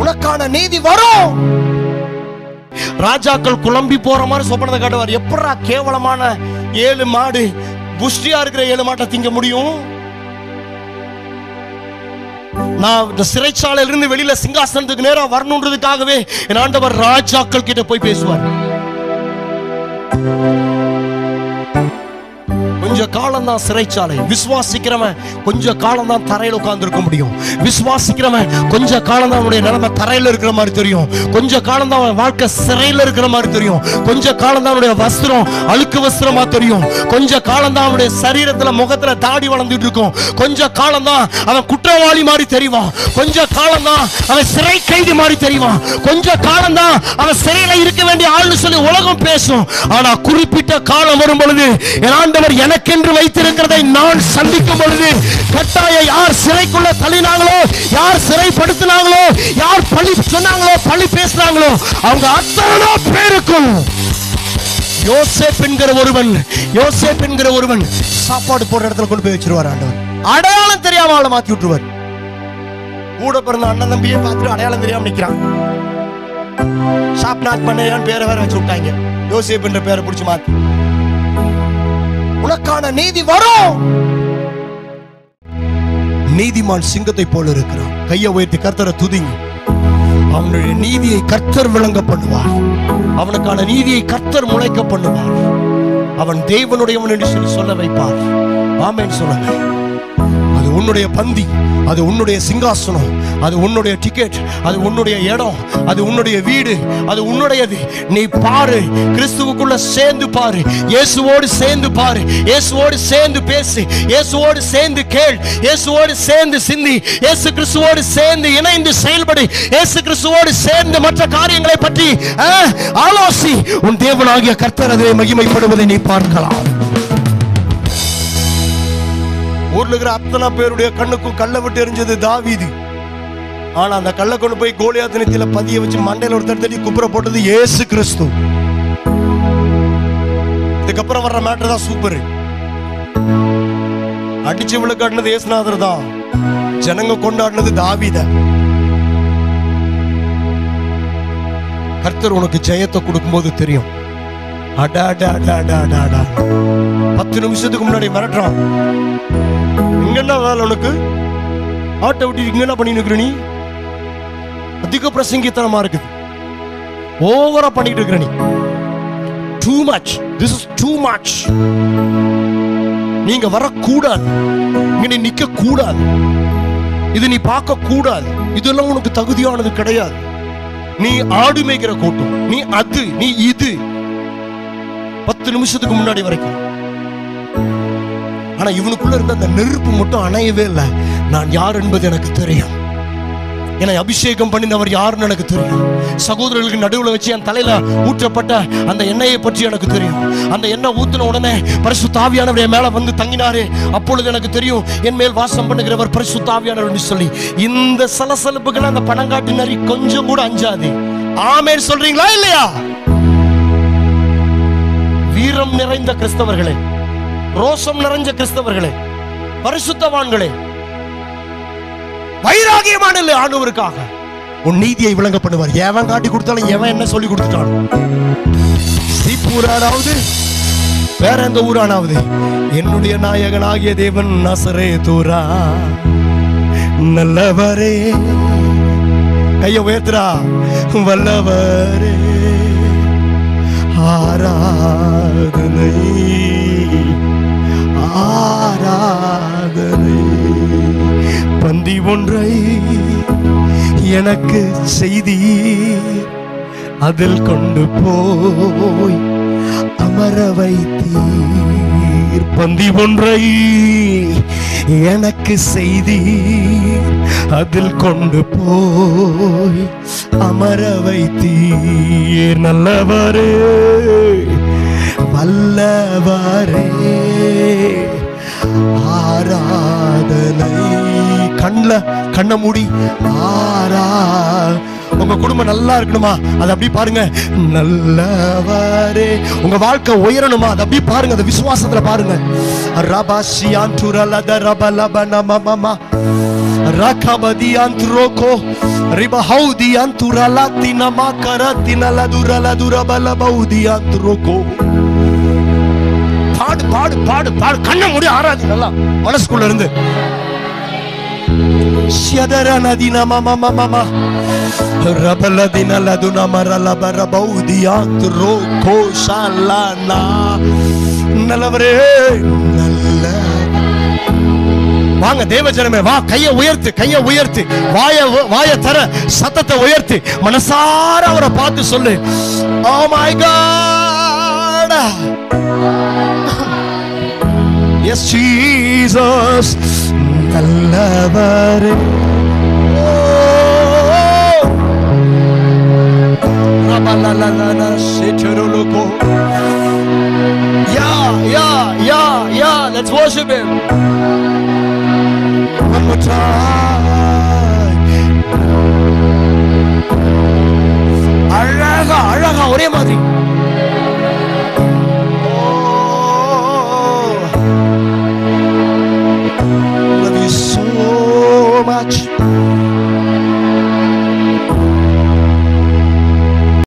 உனக்கான நீதி வரும் ராஜாக்கள் குழம்பி போற மாதிரி சொப்பனத்தை காட்டுவார் எப்படா கேவலமான ஏழு மாடு புஷ்டியா இருக்கிற ஏழு மாட்டை திங்க முடியும் நான் இந்த சிறைச்சாலையிலிருந்து வெளியில சிங்காசனத்துக்கு நேரா வரணுன்றதுக்காகவே என் ஆண்டவர் ராஜாக்கள் கிட்ட போய் பேசுவார் கொஞ்ச காலம் தான் சிறைச்சாலை விசுவாசிக்கிறவன் கொஞ்ச காலம் தான் தரையில உட்கார்ந்து இருக்க முடியும் விசுவாசிக்கிறவன் கொஞ்ச காலம் தான் அவனுடைய நிலைமை தரையில இருக்கிற மாதிரி தெரியும் கொஞ்ச காலம் தான் அவன் வாழ்க்கை சிறையில இருக்கிற மாதிரி தெரியும் கொஞ்ச காலம் தான் அவனுடைய வஸ்திரம் அழுக்கு வஸ்திரமா தெரியும் கொஞ்ச காலம் தான் அவனுடைய சரீரத்துல முகத்துல தாடி வளர்ந்துட்டு இருக்கும் கொஞ்ச காலம் தான் அவன் குற்றவாளி மாதிரி தெரிவான் கொஞ்ச காலம் தான் அவன் சிறை கைதி மாதிரி தெரிவான் கொஞ்ச காலம் தான் அவன் சிறையில இருக்க வேண்டிய ஆள்னு சொல்லி உலகம் பேசும் ஆனா குறிப்பிட்ட காலம் வரும் பொழுது என் ஆண்டவர் எனக்கென்று வைத்திருக்கிறதை நான் சந்திக்கும் பொழுது கட்டாய யார் சிறைக்குள்ள தள்ளினாங்களோ யார் சிறைப்படுத்தினாங்களோ யார் பழி சொன்னாங்களோ பழி பேசினாங்களோ அவங்க அத்தனை பேருக்கும் யோசேப் என்கிற ஒருவன் யோசேப் என்கிற ஒருவன் சாப்பாடு போடுற இடத்துல கொண்டு போய் வச்சிருவார் ஆண்டவர் அடையாளம் தெரியாம அவளை மாத்தி விட்டுருவார் கூட பிறந்த அண்ணன் தம்பியே பார்த்துட்டு அடையாளம் தெரியாம நிக்கிறான் ஷாப்நாத் பண்ணையான்னு பேரை வேற வச்சு விட்டாங்க யோசேப் என்ற பேரை பிடிச்சு மாத்தி உனக்கான நீதி வரும் நீதிமான் சிங்கத்தை போல இருக்கிறான் கையை உயர்த்தி கர்த்தரை துதிங்க அவனுடைய நீதியை கர்த்தர் விளங்க பண்ணுவார் அவனுக்கான நீதியை கர்த்தர் முளைக்க பண்ணுவார் அவன் தேவனுடையவன் என்று சொல்லி சொல்ல வைப்பார் ஆமென் சொல்லுங்க அது உன்னுடைய பந்தி அது உன்னுடைய சிங்காசனம் அது உன்னுடைய டிக்கெட் அது உன்னுடைய இடம் அது உன்னுடைய வீடு அது உன்னுடையது நீ பாரு கிறிஸ்துவுக்குள்ள சேர்ந்து பாரு இயேசுவோடு சேர்ந்து பாரு இயேசுவோடு சேர்ந்து பேசு இயேசுவோடு சேர்ந்து கேள் இயேசுவோடு சேர்ந்து சிந்தி இயேசு கிறிஸ்துவோடு சேர்ந்து இணைந்து செயல்படு இயேசு கிறிஸ்துவோடு சேர்ந்து மற்ற காரியங்களை பற்றி ஆ, ஆலோசி உன் தேவனாகிய கர்த்தர் அதை மகிமைப்படுவதை நீ பார்க்கலாம் ஊர்ல இருக்கிற அத்தனை பேருடைய கண்ணுக்கும் கல்லை விட்டு எரிஞ்சது தாவீது ஆனா அந்த கல்லை கொண்டு போய் கோலியாத் நித்தியில பதிய வச்சு மண்டையில ஒரு தடி குப்புற போட்டது இயேசு கிறிஸ்து இதுக்கப்புறம் வர்ற மேட்டர் தான் சூப்பர் அடிச்சு விழுக்காட்டினது இயேசுநாதர் தான் ஜனங்க கொண்டாடினது தாவீத கர்த்தர் உனக்கு ஜெயத்தை கொடுக்கும்போது தெரியும் அடா அடா அடா அடா அடா அடா பத்து நிமிஷத்துக்கு முன்னாடி மிரட்டுறான் இங்க என்ன வேலை உனக்கு ஆட்டை விட்டு இங்க என்ன பண்ணி நிக்கிற நீ அதிக பிரசங்கித்தனமா இருக்குது ஓவரா பண்ணிட்டு இருக்கிற நீ too much this is too much நீங்க வரக்கூடாது இங்க நீ நிக்க கூடாது இது நீ பார்க்க கூடாது இதெல்லாம் உனக்கு தகுதியானது கிடையாது நீ ஆடு மேய்க்கிற கூட்டம் நீ அது நீ இது பத்து நிமிஷத்துக்கு முன்னாடி வரைக்கும் ஆனா இவனுக்குள்ள இருந்த அந்த நெருப்பு மட்டும் அணையவே இல்லை நான் யார் என்பது எனக்கு தெரியும் என்னை அபிஷேகம் பண்ணினவர் யாருன்னு எனக்கு தெரியும் சகோதரர்களுக்கு நடுவுல வச்சு என் தலையில ஊற்றப்பட்ட அந்த எண்ணெயை பற்றி எனக்கு தெரியும் அந்த எண்ணெய் ஊத்தின உடனே பரிசு தாவியானவர் என் மேல வந்து தங்கினாரு அப்பொழுது எனக்கு தெரியும் என் மேல் வாசம் பண்ணுகிறவர் பரிசு தாவியானவர் சொல்லி இந்த சலசலப்புகள் அந்த பணங்காட்டு நரி கொஞ்சம் கூட அஞ்சாது ஆமேன் சொல்றீங்களா இல்லையா வீரம் நிறைந்த கிறிஸ்தவர்களே ரோசம் நிறைஞ்ச கிறிஸ்தவர்களே பரிசுத்தவான்களே வைராகியமான இல்லை ஆண்டவருக்காக உன் நீதியை விளங்க பண்ணுவார் எவன் காட்டி கொடுத்தாலும் எவன் என்ன சொல்லி கொடுத்துட்டான் ஸ்ரீபூரானாவது வேற எந்த ஊரானாவது என்னுடைய நாயகனாகிய தேவன் நசரே தூரா நல்லவரே கைய உயர்த்துறா வல்லவரே ஆராதனை ஆராதனை பந்தி ஒன்றை எனக்கு செய்தி அதில் கொண்டு போய் அமர வைத்தீர் பந்தி ஒன்றை எனக்கு செய்தி அதில் கொண்டு போய் அமர வைத்தீர் நல்லவரே வல்லவரே ஆராதனை கண்ல கண்ணை மூடி ஆரா உங்க குடும்பம் நல்லா இருக்கணுமா அதை அப்படி பாருங்க நல்லவரே உங்க வாழ்க்கை உயரணுமா அதை அப்படி பாருங்க அந்த விசுவாசத்துல பாருங்க ரபாஷியான் துரலத ரபலப நமமமா rakabadi antroko ribahaudi anturalati namakarati naladuraladura balabaudi antroko பாடு பாடு பாடு பாடு கண்ண மூடி ஆராதி நல்லா மனசுக்குள்ள இருந்து சியதர நதின மம மம மம ரபலதின லதுன மரல பரபௌதி ஆத்ரோ கோஷாலானா நல்லவரே நல்ல வாங்க தேவஜனமே வா கைய உயர்த்து கைய உயர்த்து வாய வாய தர சத்தத்தை உயர்த்து மனசார அவரை பார்த்து சொல்லு oh my God yes Jesus நல்லவரே ரபலலலல சிச்சருலுகோ Yeah, yeah, yeah, yeah. Let's worship Him. One more time. அழகா அழகா ஒரே மாதிரி Oh, love you so much.